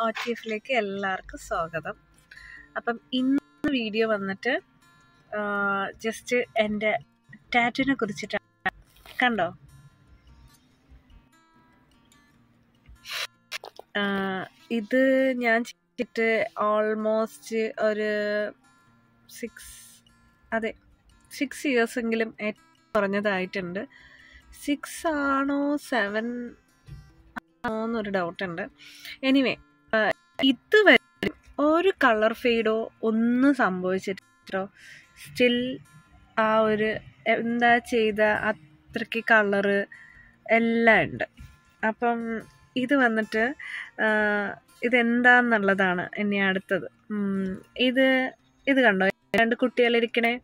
O T എഫിലേക്ക് എല്ലാവർക്കും സ്വാഗതം അപ്പം ഇന്ന് വീഡിയോ വന്നിട്ട് ജസ്റ്റ് എൻ്റെ ടാറ്റുവിനെ കുറിച്ചിട്ടാണ് കണ്ടോ ആ, ഇത് ഞാൻ ചെയ്തിട്ട് ഓൾമോസ്റ്റ് ഒരു സിക്സ് അതെ സിക്സ് ഇയേഴ്സ് എങ്കിലും ഏറ്റവും കുറഞ്ഞതായിട്ടുണ്ട് സിക്സ് ആണോ സെവൻ ആണോ എന്നൊരു ഡൗട്ട് ഉണ്ട് എനിവേ ഇതുവരെ ഒരു കളർ ഫെയ്ഡോ ഒന്നും സംഭവിച്ചിട്ടോ സ്റ്റിൽ ആ ഒരു എന്താ ചെയ്ത അത്രയ്ക്ക് കളറ് എല്ലാം ഉണ്ട് അപ്പം ഇത് വന്നിട്ട് ആ, ഇതെന്താന്നുള്ളതാണ് ഇനി അടുത്തത് ഉം, ഇത് ഇത് കണ്ടോ രണ്ട് കുട്ടികളിരിക്കണേ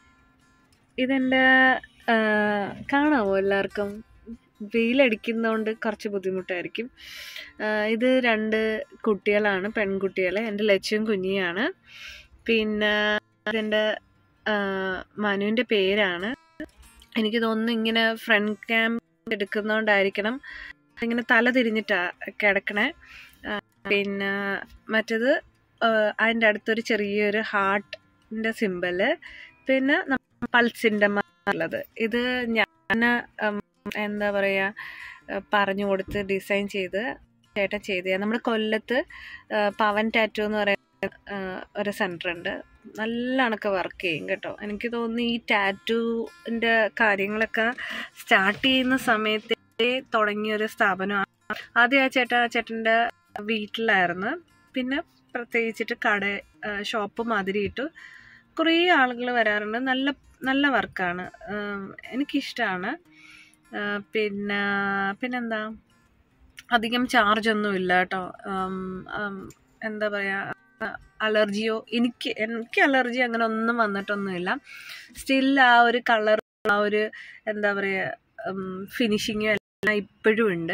ഇതെൻ്റെ ആ, കാണാവോ എല്ലാവർക്കും വെയിലടിക്കുന്നതുകൊണ്ട് കുറച്ച് ബുദ്ധിമുട്ടായിരിക്കും ആ, ഇത് രണ്ട് കുട്ടികളാണ് പെൺകുട്ടികൾ എൻ്റെ ലച്ചും കുഞ്ഞിയാണ് പിന്നെ അതിൻ്റെ മനുവിൻ്റെ പേരാണ് എനിക്ക് തോന്നുന്നു ഇങ്ങനെ ഫ്രണ്ട് ക്യാമ്പ് എടുക്കുന്നതുകൊണ്ടായിരിക്കണം ഇങ്ങനെ തല തിരിഞ്ഞിട്ടാ കിടക്കണേ ആ, പിന്നെ മറ്റേത് ആ, അതിൻ്റെ അടുത്തൊരു ചെറിയൊരു ഹാർട്ടിൻ്റെ സിമ്പല് പിന്നെ പൾസിൻ്റെ ഉള്ളത് ഇത് ഞാൻ ഉം, എന്താ പറയുക പറഞ്ഞു കൊടുത്ത് ഡിസൈൻ ചെയ്ത് ചേട്ടൻ ചെയ്ത് നമ്മുടെ കൊല്ലത്ത് ആ, പവൻ ടാറ്റു എന്ന് പറയുന്ന ആ, ഒരു സെൻറ്റർ ഉണ്ട് നല്ല കണക്ക് വർക്ക് ചെയ്യും കേട്ടോ എനിക്ക് തോന്നുന്നു ഈ ടാറ്റുവിൻ്റെ കാര്യങ്ങളൊക്കെ സ്റ്റാർട്ട് ചെയ്യുന്ന സമയത്തേ തുടങ്ങിയ ഒരു സ്ഥാപനമാണ് ആദ്യം ആ ചേട്ടൻ ആ ചേട്ടൻ്റെ വീട്ടിലായിരുന്നു പിന്നെ പ്രത്യേകിച്ചിട്ട് കട ഷോപ്പ് മാതിരി ഇട്ടു കുറേ ആളുകൾ വരാറുണ്ട് നല്ല നല്ല വർക്കാണ് എനിക്കിഷ്ടമാണ് പിന്നെ പിന്നെന്താ അധികം ചാർജ് ഒന്നും ഇല്ല കേട്ടോ ഉം, ഉം, എന്താ പറയുക അലർജിയോ എനിക്ക് എനിക്ക് അലർജി അങ്ങനെ ഒന്നും വന്നിട്ടൊന്നുമില്ല സ്റ്റിൽ ആ ഒരു കളർ ആ ഒരു എന്താ പറയുക ഫിനിഷിങ്ങും എല്ലാം ഇപ്പോഴും ഉണ്ട്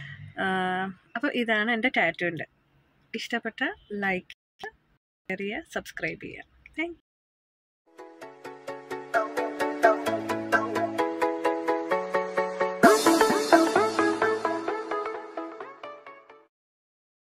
അപ്പോൾ ഇതാണ് എൻ്റെ ടാറ്റുവിൻ്റെ ഇഷ്ടപ്പെട്ട ലൈക്ക് ഷെയർ ചെയ്യുക സബ്സ്ക്രൈബ് ചെയ്യുക താങ്ക്